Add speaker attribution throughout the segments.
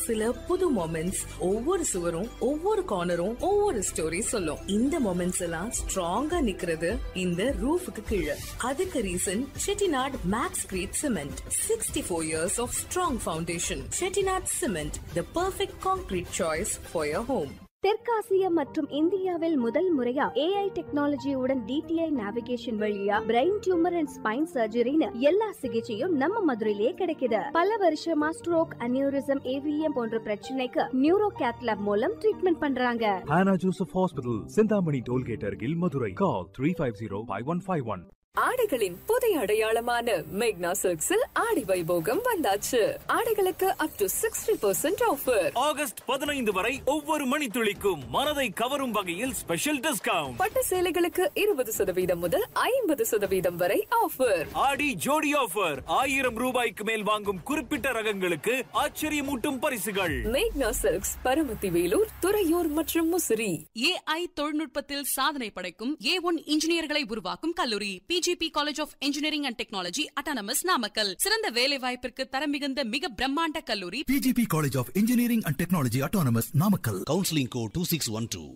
Speaker 1: சில புது மொமெண்ட்ஸ் ஒவ்வொரு சுவரும் ஒவ்வொரு கார்னரும் ஒவ்வொரு ஸ்டோரி சொல்லும் இந்த மொமெண்ட்ஸ் எல்லாம் ஸ்ட்ராங்கா நிக்கிறது இந்த ரூஃபுக்கு கீழே அதுக்கு reason Chettinad maxcrete cement sixty four years of strong foundation Chettinad cement the perfect concrete choice for your home
Speaker 2: தெற்காசிய மற்றும் இந்தியாவில் முதல் முறையா ஏஐ டெக்னாலஜியுடன் டிடிஐ நேவிகேஷன் வழியா பிரெயின் டியூமர் அண்ட் ஸ்பைன் சர்ஜரின்னு எல்லா சிகிச்சையும் நம்ம மதுரையிலே கிடைக்குது பல வருஷமா ஸ்ட்ரோக் அனியூரிசம் ஏவிஎம் போன்ற பிரச்சனைக்கு நியூரோ கேத்லாப் மூலம் ட்ரீட்மெண்ட் பண்றாங்க
Speaker 3: Hannah Joseph Hospital, Sindhamani Tollgate Argil, Madurai. Call 350-5151.
Speaker 4: ஆடைகளின் புதிய அடையாளமான மேக்னா சில்க்ஸில் ஆடி வைபோகம் வந்தாச்சு ஆடைகளுக்கு up to sixty percent offer
Speaker 5: August பதினைந்து வரை ஒவ்வொரு மணித்துளிக்கும் மனதை கவரும் வகையில் ஸ்பெஷல் டிஸ்கவுண்ட்
Speaker 4: பட்டு சேலைகளுக்கு இருபது சதவீதம் முதல் ஐம்பது சதவீதம் வரை ஆஃபர்
Speaker 5: ஆடி ஜோடி ஆஃபர் ஆயிரம் ரூபாய்க்கு மேல் வாங்கும் குறிப்பிட்ட ரகங்களுக்கு ஆச்சரியமூட்டும் பரிசுகள்
Speaker 4: மேக்னா சில்க்ஸ் பரமத்தி வேலூர் துறையூர் மற்றும் முசிறி
Speaker 6: ஏஐ தொழில்நுட்பத்தில் சாதனை படைக்கும் ஏ ஒன் இன்ஜினியர்களை உருவாக்கும் கல்லூரி PGP college of engineering and technology autonomous Namakkal சிறந்த வேலை வாய்ப்பிற்கு தரம் மிகுந்த மிக பிரம்மாண்ட கல்லூரி
Speaker 7: PGP College of Engineering and Technology Autonomous Namakkal.
Speaker 8: Counselling code two six one two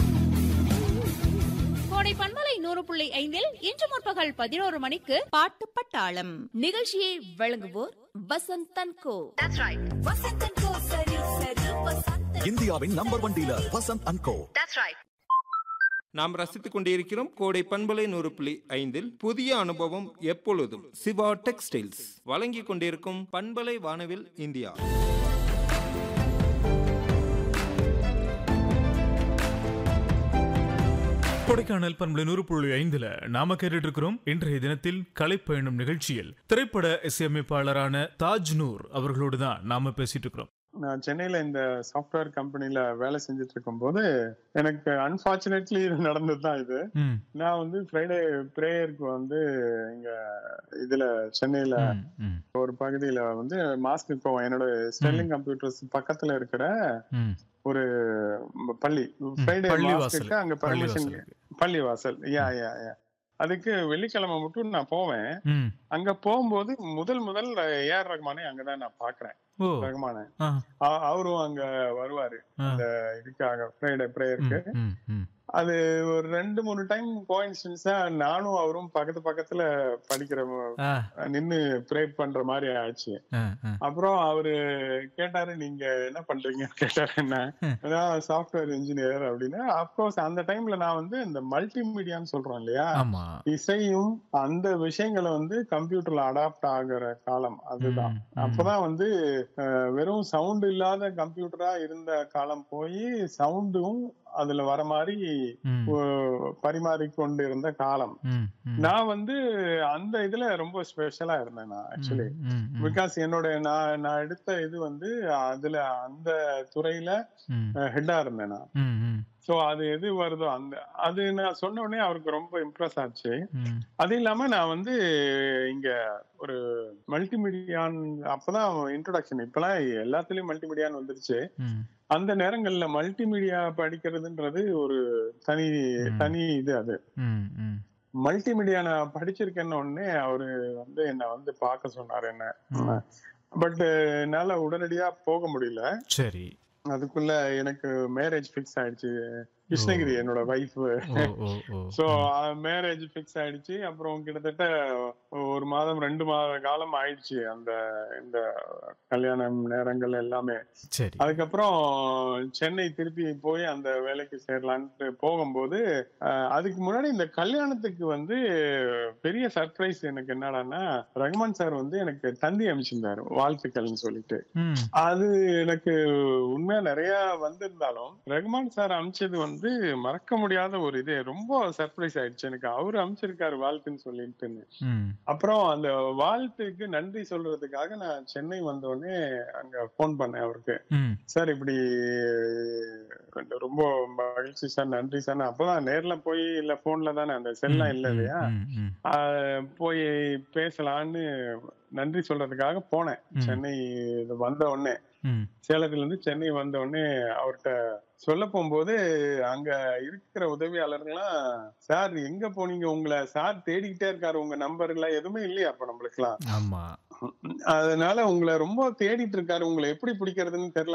Speaker 9: Kodai பண்பலை நூறு புள்ளி ஐந்தில் இன்று முற்பகல் பதினோரு மணிக்கு பாட்டு பட்டாளம் நிகழ்ச்சியை வழங்குவோர் வசந்த் தன்கோ
Speaker 7: இந்தியாவின் number one dealer Vasanth and co
Speaker 10: நாம் ரசித்துக் கொண்டிருக்கிறோம் கோடை பண்பலை நூறு புள்ளி ஐந்தில் புதிய அனுபவம் எப்பொழுதும் சிவா டெக்ஸ்டைல்ஸ் வழங்கிக் கொண்டிருக்கும் பண்பலை வானவில் இந்தியா
Speaker 11: கொடைக்கானல் பண்பலை நூறு புள்ளி ஐந்துல நாம கேட்டுட்டு இருக்கிறோம் இன்றைய தினத்தில் கலைப்பயணம் நிகழ்ச்சியில் திரைப்பட இசையமைப்பாளரான தாஜ் நூர் அவர்களோடு தான் நாம பேசிட்டு இருக்கிறோம்
Speaker 12: நான் சென்னையில இந்த சாஃப்ட்வேர் கம்பெனில வேலை செஞ்சுட்டு இருக்கும்போது எனக்கு அன்பார்ச்சுனேட்லி இது நடந்தது தான் இது
Speaker 11: ம்,
Speaker 12: நான் வந்து ஃப்ரைடே பிரேயருக்கு வந்து இங்க இதுல சென்னையில
Speaker 11: ம், ம்,
Speaker 12: ஒரு பகுதியில வந்து மாஸ்க்கு போவேன் என்னோட ஸ்டெர்லிங் கம்ப்யூட்டர்ஸ் பக்கத்துல இருக்கிற
Speaker 11: ம்.
Speaker 12: ஒரு பள்ளி ஃப்ரைடே
Speaker 11: பள்ளிவாசல்.
Speaker 12: மாஸ்க்கு அங்க பர்மிஷன்
Speaker 11: பள்ளிவாசல்.
Speaker 12: பள்ளிவாசல் யா யா யா அதுக்கு வெள்ளிக்கிழமை மட்டும் நான் போவேன்
Speaker 11: ம்.
Speaker 12: அங்க போகும்போது முதல் முதல் ஏஆர் ரஹ்மானை அங்கதான் நான் பாக்குறேன்
Speaker 11: ஓ
Speaker 12: ரஹ்மானை
Speaker 11: ஆ,
Speaker 12: அ- அவரும் அங்க வருவாரு
Speaker 11: ஆ.
Speaker 12: அந்த இதுக்காக ஃப்ரைடே ப்ரேயருக்கு
Speaker 11: ம், ம், ம்.
Speaker 12: அது ஒரு ரெண்டு மூணு டைம் கோயின்சிடன்ஸா நானும் அவரும் பக்கத்து பக்கத்துல படிக்கிற
Speaker 11: ஆ,
Speaker 12: நின்னு ப்ரே பண்ற மாதிரி ஆச்சு
Speaker 11: ஆ, ஆ.
Speaker 12: அப்புறம் அவரு கேட்டாரு நீங்க என்ன பண்றீங்கன்னு கேட்டாரு என்ன நான் சாஃப்ட்வேர் இன்ஜினியர் அப்படின்னு அப்கோர்ஸ் அந்த டைம்ல நான் வந்து இந்த மல்டிமீடியான்னு சொல்றோம் இல்லையா
Speaker 11: ஆமா
Speaker 12: இசையும் அந்த விஷயங்களை வந்து கம்ப்யூட்டர்ல அடாப்ட் ஆகுற காலம் அதுதான்
Speaker 11: ம், ம்.
Speaker 12: அப்பதான் வந்து அஹ், வெறும் சவுண்ட் இல்லாத கம்ப்யூட்டரா இருந்த காலம் போய் சவுண்டும் அதுல வர மாதிரி
Speaker 11: ம்,
Speaker 12: அஹ், பரிமாறிக்கொண்டு இருந்த காலம்
Speaker 11: ம், ம்.
Speaker 12: நான் வந்து அந்த இதுல ரொம்ப ஸ்பெஷலா இருந்தேன் நான் ஆக்சுவலி
Speaker 11: ம், ம்,
Speaker 12: பிகாஸ் என்னோட நான் நான் எடுத்த இது வந்து அதுல அந்த துறையில
Speaker 11: ம்,
Speaker 12: ஹெட்டா இருந்தேன் நான்
Speaker 11: ம், ம்,
Speaker 12: சோ அது எது வருதோ அந்த அது நான் சொன்ன உடனே அவருக்கு ரொம்ப இம்ப்ரெஸ் ஆச்சு
Speaker 11: ம்.
Speaker 12: அது இல்லாம நான் வந்து இங்க ஒரு மல்டிமீடியான் அப்பதான் இன்ட்ரோடக்ஷன் இப்பெல்லாம் எல்லாத்துலயும் மல்டிமீடியான்னு வந்துருச்சு
Speaker 11: ம்.
Speaker 12: அந்த நேரங்கள்ல மல்டிமீடியா படிக்கிறதுன்றது ஒரு தனி
Speaker 11: ம்.
Speaker 12: தனி இது அது
Speaker 11: ம், ம்.
Speaker 12: மல்டிமீடியா நான் படிச்சிருக்கேன்னு உடனே அவரு வந்து என்ன வந்து பார்க்க சொன்னாரு என்ன
Speaker 11: ம்.
Speaker 12: பட் என்னால உடனடியா போக முடியல
Speaker 11: சரி
Speaker 12: அதுக்குள்ள எனக்கு மேரேஜ் ஃபிக்ஸ் ஆயிடுச்சு கிருஷ்ணகிரி என்னோட wife
Speaker 11: oh oh oh
Speaker 12: so marriage fix ஆயிடுச்சு அப்புறம் கிட்டத்தட்ட ஒரு மாதம் ரெண்டு மாத காலம் ஆயிடுச்சு அந்த இந்த கல்யாணம் நேரங்கள் எல்லாமே
Speaker 11: சரி
Speaker 12: அதுக்கப்புறம் சென்னை திருப்பி போய் அந்த வேலைக்கு சேரலான்ட்டு போகும்போது அஹ், அதுக்கு முன்னாடி இந்த கல்யாணத்துக்கு வந்து பெரிய சர்ப்ரைஸ் எனக்கு என்னடான்னா ரகுமான் சார் வந்து எனக்கு தந்தி அமைச்சிருந்தாரு வாழ்த்துக்கள்னு சொல்லிட்டு
Speaker 11: ம்,
Speaker 12: அது எனக்கு உண்மையா நிறைய வந்திருந்தாலும் ரகுமான் சார் அமைச்சது வந்து மறக்க முடியாத ஒரு இது ரொம்ப சர்ப்ரைஸ் ஆயிடுச்சு எனக்கு அவரு அமைச்சிருக்காரு வாழ்த்துன்னு சொல்லிட்டுன்னு
Speaker 11: ம்.
Speaker 12: அப்புறம் அந்த வாழ்த்துக்கு நன்றி சொல்றதுக்காக நான் சென்னை வந்தோடனே அங்க போன் பண்ணேன் அவருக்கு
Speaker 11: ம்.
Speaker 12: சார் இப்படி கொஞ்சம் ரொம்ப மகிழ்ச்சி சார் நன்றி சார் நான் அப்பதான் நேர்ல போய் இல்ல போன்ல தானே அந்த செல்லாம் இல்ல இல்லையா
Speaker 11: ம், ம்.
Speaker 12: ஆஹ் போய் பேசலான்னு நன்றி சொல்றதுக்காக போனேன்
Speaker 11: ம்.
Speaker 12: சென்னை இது வந்த உடனே
Speaker 11: ம்.
Speaker 12: சேலத்துல இருந்து சென்னை வந்த உடனே அவர்கிட்ட சொல்ல போகும்போது அங்க இருக்கிற உதவியாளர்கள்லாம் சார் எங்க போனீங்க உங்களை சார் தேடிக்கிட்டே இருக்காரு உங்க நம்பர் எல்லாம் எதுவுமே இல்லையா அப்ப நம்மளுக்குலாம்
Speaker 11: ஆமா
Speaker 12: அதனால உங்களை ரொம்ப தேடிட்டு இருக்காரு உங்களை எப்படி பிடிக்கிறதுன்னு தெரியல